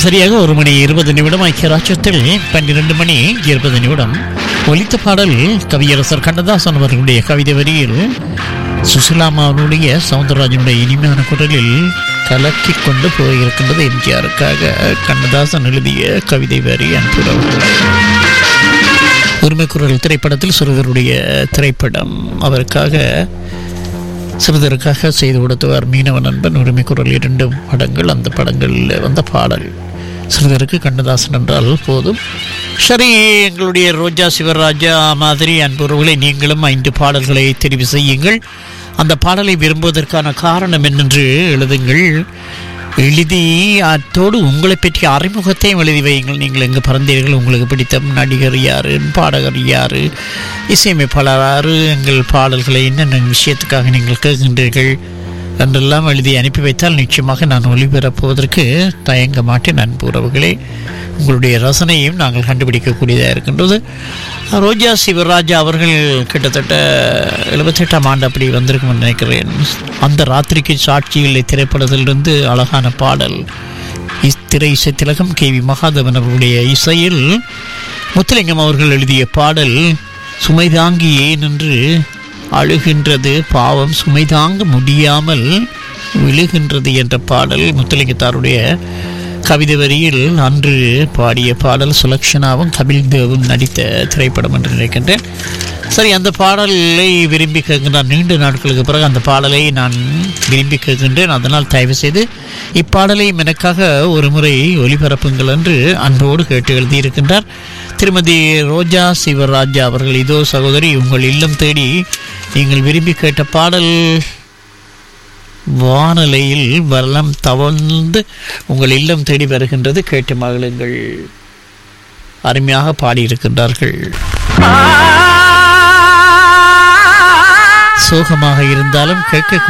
சரியாக ஒரு மணி இருபது நிமிடம் ஐக்கிய ராஜ்யத்தில் பன்னிரண்டு மணி இருபது நிமிடம் ஒலித்த பாடல் கவியரசர் கண்ணதாசன் அவர்களுடைய கவிதை வரியில் சுசிலாமாவுடைய சவுந்தரராஜனுடைய இனிமையான குரலில் கலக்கி கொண்டு போயிருக்கின்றது எம்ஜிஆருக்காக கண்ணதாசன் எழுதிய கவிதை வரி அன்புறவு உரிமை குரல் திரைப்படத்தில் சிறுவருடைய திரைப்படம் அவருக்காக சிறிதருக்காக செய்து கொடுத்தவர் மீனவ நண்பன் உரிமை குரல் இரண்டு படங்கள் அந்த படங்களில் வந்த பாடல் சிறிதருக்கு கண்ணதாசன் என்றால் போதும் சரி எங்களுடைய ரோஜா சிவராஜா மாதிரி அன்புறவுகளை நீங்களும் ஐந்து பாடல்களை தெரிவு செய்யுங்கள் அந்த பாடலை விரும்புவதற்கான காரணம் என்னென்று எழுதுங்கள் எழுதி அத்தோடு உங்களை பற்றிய அறிமுகத்தையும் எழுதி வையுங்கள் நீங்கள் எங்கே பிறந்தீர்கள் உங்களுக்கு பிடித்த நடிகர் யார் பாடகர் யார் இசையமைப்பாளர் யார் எங்கள் பாடல்களை என்னென்ன விஷயத்துக்காக நீங்கள் கேட்கின்றீர்கள் என்றெல்லாம் எழுதி அனுப்பி வைத்தால் நிச்சயமாக நான் ஒளிபரப்புவதற்கு தயங்க மாட்டேன் அன்பு உறவுகளே உங்களுடைய ரசனையும் நாங்கள் கண்டுபிடிக்கக்கூடியதாக இருக்கின்றது ரோஜா சிவராஜா அவர்கள் கிட்டத்தட்ட எழுபத்தெட்டாம் ஆண்டு அப்படி வந்திருக்கும்னு நினைக்கிறேன் அந்த ராத்திரிக்கு சாட்சி இல்லை திரைப்படத்திலிருந்து அழகான பாடல் இத்திரை இசை திலகம் கே வி மகாதேவன் அவர்களுடைய இசையில் முத்துலிங்கம் அவர்கள் எழுதிய பாடல் சுமை தாங்கி ஏன் என்று அழுகின்றது பாவம் சுமை தாங்க முடியாமல் விழுகின்றது என்ற பாடல் முத்துலிங்கத்தாருடைய கவிதை வரியில் அன்று பாடிய பாடல் சுலக்ஷனாவும் கபில் தேவும் நடித்த திரைப்படம் என்று நினைக்கின்றேன் சரி அந்த பாடலை விரும்பி கேட்கின்றான் நீண்ட நாட்களுக்கு பிறகு அந்த பாடலை நான் விரும்பி கேட்கின்றேன் அதனால் தயவு செய்து இப்பாடலை எனக்காக ஒரு முறை ஒலிபரப்புங்கள் என்று அன்போடு கேட்டு எழுதியிருக்கின்றார் திருமதி ரோஜா சிவராஜா அவர்கள் இதோ சகோதரி உங்கள் இல்லம் தேடி நீங்கள் விரும்பி கேட்ட பாடல் வானலையில் வரம் தவழ்ந்து உங்கள் இல்லம் தேடி வருகின்றது கேட்டு மகளுங்கள் அருமையாக பாடியிருக்கின்றார்கள் சோகமாக இருந்தாலும் கேட்க